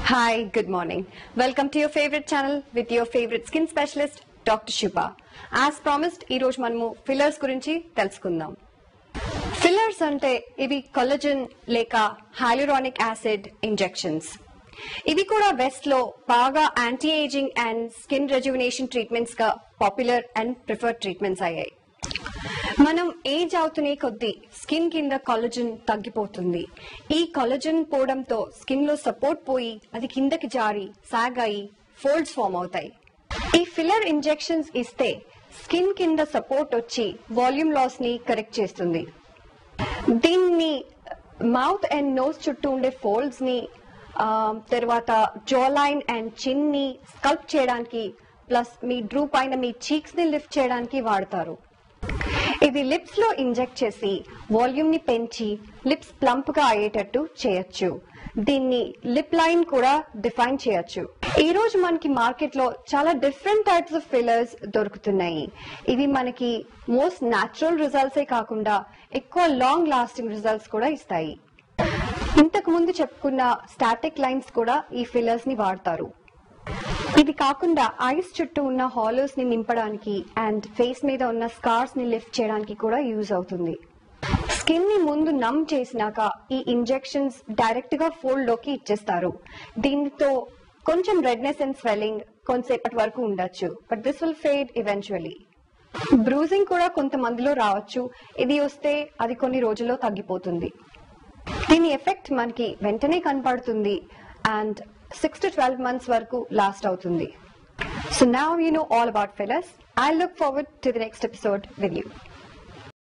Hi, good morning. Welcome to your favorite channel with your favorite skin specialist, Dr. Shubha. As promised, ఈ రోజు మనము fillers గురించి తెలుసుకుందాం fillers అంటే ఇవి కొలజన్ లేక హైలూరానిక్ యాసిడ్ ఇంజెక్షన్స్ ఇవి కూడా వెస్ట్ లో బాగా anti ageing and skin rejuvenation treatments గా పాపులర్ అండ్ ప్రిఫర్డ్ ట్రీట్మెంట్స్ అయ్యాయి మనం ఏజ్ అవుతునే కొద్దీ స్కిన్ కింద కొలజన్ తగ్గిపోతుంది ఈ కొలజన్ పోవడంతో స్కిన్ లో సపోర్ట్ పోయి అది కిందకి జారి సాగ్ అయి ఫోల్డ్స్ ఫామ్ అవుతాయి ఈ ఫిల్లర్ ఇంజెక్షన్స్ ఇస్తే స్కిన్ కింద సపోర్ట్ వచ్చి వాల్యూమ్ లాస్ ని కరెక్ట్ చేస్తుంది దీన్ని మౌత్ అండ్ నోస్ చుట్టూ ఉండే ఫోల్డ్స్ ని ఆ, తర్వాత జోలైన్ అండ్ చిన్ ని స్కల్ప్ చేయడానికి ప్లస్ మీ డ్రూ పైన మీ చీక్స్ ని లిఫ్ట్ చేయడానికి వాడతారు ఇది లిప్స్ లో ఇంజెక్ట్ చేసి వాల్యూమ్ ని పెంచి లిప్స్ ప్లంప్ గా అయ్యేటట్టు చేయొచ్చు దీన్ని లిప్ లైన్ కూడా డిఫైన్ చేయొచ్చు ఈ రోజు మనకి మార్కెట్ లో చాలా డిఫరెంట్ టైప్స్ ఆఫ్ ఫిల్లర్స్ దొరుకుతున్నాయి ఇవి మనకి మోస్ట్ న్యాచురల్ రిజల్ట్స్ కాకుండా ఎక్కువ లాంగ్ లాస్టింగ్ రిజల్ట్స్ కూడా ఇస్తాయి ఇంతకు ముందు చెప్పుకున్న స్టాటిక్ లైన్స్ కూడా ఈ ఫిల్లర్స్ ని వాడతారు ఇది కాకుండా ఐస్ చుట్టూ ఉన్న హాలోస్ ని నింపడానికి అండ్ ఫేస్ మీద ఉన్న స్కార్స్ ని లిఫ్ట్ చేయడానికి కూడా యూజ్ అవుతుంది స్కిన్ ని ముందు నమ్ చేసినాక ఈ ఇంజెక్షన్స్ డైరెక్ట్ గా ఫోల్డ్ లోకి ఇచ్చేస్తారు దీనితో కొంచెం రెడ్నెస్ అండ్ స్వెల్లింగ్ కొంతసేపటి వరకు ఉండొచ్చు but this will fade eventually bruising కూడా కొంతమందిలో రావచ్చు ఇది వస్తే అది కొన్ని రోజుల్లో తగ్గిపోతుంది దీని ఎఫెక్ట్ మనకి వెంటనే కనపడుతుంది and six to twelve months వరకు లాస్ట్ అవుతుంది so now you know all about fillers I look forward to the next episode with you